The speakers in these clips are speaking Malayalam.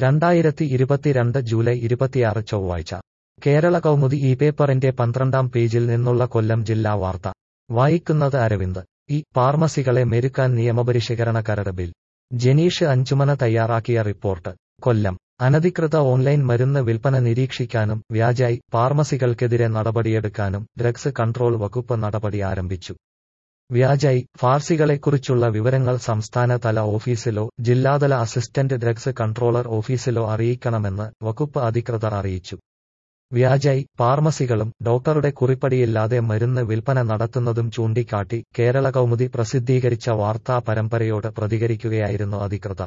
രണ്ടായിരത്തി ഇരുപത്തിരണ്ട് ജൂലൈ ഇരുപത്തിയാറ് ചൊവ്വാഴ്ച കേരള കൗമുദി ഈ പേപ്പറിന്റെ പന്ത്രണ്ടാം പേജിൽ നിന്നുള്ള കൊല്ലം ജില്ലാ വാർത്ത വായിക്കുന്നത് അരവിന്ദ് ഈ ഫാർമസികളെ മെരുക്കാൻ നിയമപരിഷ്കരണ കരട് ബിൽ ജനീഷ് അഞ്ചുമന തയ്യാറാക്കിയ റിപ്പോർട്ട് കൊല്ലം അനധികൃത ഓൺലൈൻ മരുന്ന് വിൽപ്പന നിരീക്ഷിക്കാനും വ്യാജായി ഫാർമസികൾക്കെതിരെ നടപടിയെടുക്കാനും ഡ്രഗ്സ് കൺട്രോൾ വകുപ്പ് നടപടി ആരംഭിച്ചു വ്യാജായി ഫാർസികളെക്കുറിച്ചുള്ള വിവരങ്ങൾ സംസ്ഥാന തല ഓഫീസിലോ ജില്ലാതല അസിസ്റ്റന്റ് ഡ്രഗ്സ് കൺട്രോളർ ഓഫീസിലോ അറിയിക്കണമെന്ന് വകുപ്പ് അധികൃതർ അറിയിച്ചു വ്യാജായി ഫാർമസികളും ഡോക്ടറുടെ കുറിപ്പടിയില്ലാതെ മരുന്ന് വിൽപ്പന നടത്തുന്നതും ചൂണ്ടിക്കാട്ടി കേരള കൗമുദി പ്രസിദ്ധീകരിച്ച വാർത്താ പരമ്പരയോട് പ്രതികരിക്കുകയായിരുന്നു അധികൃതർ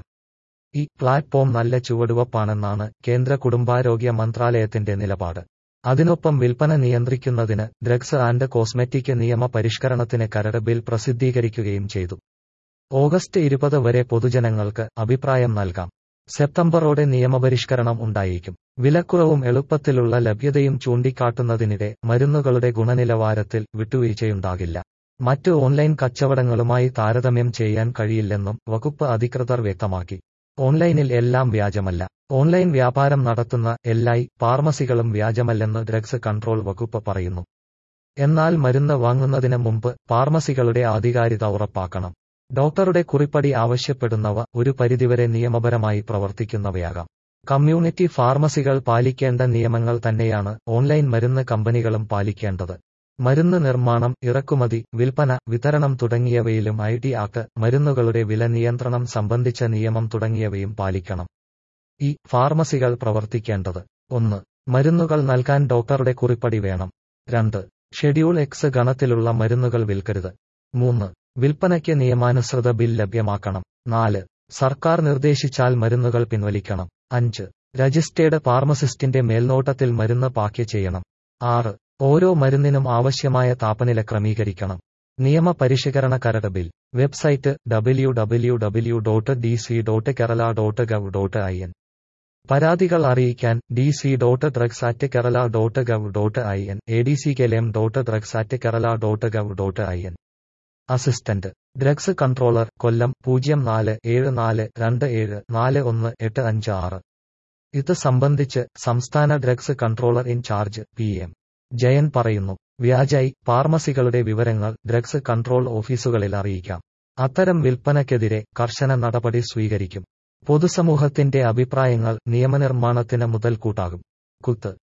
ഈ പ്ലാറ്റ്ഫോം നല്ല ചുവടുവപ്പാണെന്നാണ് കേന്ദ്ര കുടുംബാരോഗ്യ മന്ത്രാലയത്തിന്റെ നിലപാട് അതിനൊപ്പം വിൽപ്പന നിയന്ത്രിക്കുന്നതിന് ഡ്രഗ്സ് ആൻഡ് കോസ്മെറ്റിക് നിയമ പരിഷ്കരണത്തിന് കരട് ബിൽ പ്രസിദ്ധീകരിക്കുകയും ചെയ്തു ഓഗസ്റ്റ് ഇരുപത് വരെ പൊതുജനങ്ങൾക്ക് അഭിപ്രായം നൽകാം സെപ്റ്റംബറോടെ നിയമപരിഷ്കരണം ഉണ്ടായേക്കും വിലക്കുറവും എളുപ്പത്തിലുള്ള ലഭ്യതയും ചൂണ്ടിക്കാട്ടുന്നതിനിടെ മരുന്നുകളുടെ ഗുണനിലവാരത്തിൽ വിട്ടുവീഴ്ചയുണ്ടാകില്ല മറ്റ് ഓൺലൈൻ കച്ചവടങ്ങളുമായി താരതമ്യം ചെയ്യാൻ കഴിയില്ലെന്നും വകുപ്പ് അധികൃതർ വ്യക്തമാക്കി ഓൺലൈനിൽ എല്ലാം വ്യാജമല്ല ഓൺലൈൻ വ്യാപാരം നടത്തുന്ന എല്ലായി ഫാർമസികളും വ്യാജമല്ലെന്ന് ഡ്രഗ്സ് കൺട്രോൾ വകുപ്പ് പറയുന്നു എന്നാൽ മരുന്ന് വാങ്ങുന്നതിന് മുമ്പ് ഫാർമസികളുടെ ആധികാരികത ഉറപ്പാക്കണം ഡോക്ടറുടെ കുറിപ്പടി ആവശ്യപ്പെടുന്നവ ഒരു പരിധിവരെ നിയമപരമായി പ്രവർത്തിക്കുന്നവയാകാം കമ്മ്യൂണിറ്റി ഫാർമസികൾ പാലിക്കേണ്ട നിയമങ്ങൾ തന്നെയാണ് ഓൺലൈൻ മരുന്ന് കമ്പനികളും പാലിക്കേണ്ടത് മരുന്ന് നിർമ്മാണം ഇറക്കുമതി വിൽപ്പന വിതരണം തുടങ്ങിയവയിലും ഐ ടി ആക്ട് മരുന്നുകളുടെ വില നിയന്ത്രണം സംബന്ധിച്ച നിയമം തുടങ്ങിയവയും പാലിക്കണം ഈ ഫാർമസികൾ പ്രവർത്തിക്കേണ്ടത് ഒന്ന് മരുന്നുകൾ നൽകാൻ ഡോക്ടറുടെ കുറിപ്പടി വേണം രണ്ട് ഷെഡ്യൂൾ എക്സ് ഗണത്തിലുള്ള മരുന്നുകൾ വിൽക്കരുത് മൂന്ന് വിൽപ്പനയ്ക്ക് നിയമാനുസൃത ബിൽ ലഭ്യമാക്കണം നാല് സർക്കാർ നിർദ്ദേശിച്ചാൽ മരുന്നുകൾ പിൻവലിക്കണം അഞ്ച് രജിസ്റ്റേർഡ് ഫാർമസിസ്റ്റിന്റെ മേൽനോട്ടത്തിൽ മരുന്ന് പാക്ക് ചെയ്യണം ആറ് ഓരോ മരുന്നിനും ആവശ്യമായ താപനില ക്രമീകരിക്കണം നിയമ പരിഷ്കരണ കരട് bill website W W W dot D C dot Kerala dot gov dot I N പരാതികൾ അറിയിക്കാൻ D C dot drugs at Kerala dot gov dot I N A D C കെലം dot drugs at Kerala dot gov dot I N assistant drugs controller Kollam പൂജ്യം നാല് ഏഴ് നാല് രണ്ട് ഏഴ് നാല് ഒന്ന് എട്ട് അഞ്ച് ആറ് ഇത് സംബന്ധിച്ച് സംസ്ഥാന drugs controller in charge P M Jayan പറയുന്നു വ്യാജായി ഫാർമസികളുടെ വിവരങ്ങൾ ഡ്രഗ്സ് കൺട്രോൾ ഓഫീസുകളിൽ അറിയിക്കാം അത്തരം വിൽപ്പനയ്ക്കെതിരെ കർശന നടപടി സ്വീകരിക്കും പൊതുസമൂഹത്തിന്റെ അഭിപ്രായങ്ങൾ നിയമനിർമ്മാണത്തിന് മുതൽക്കൂട്ടാകും കുത്ത്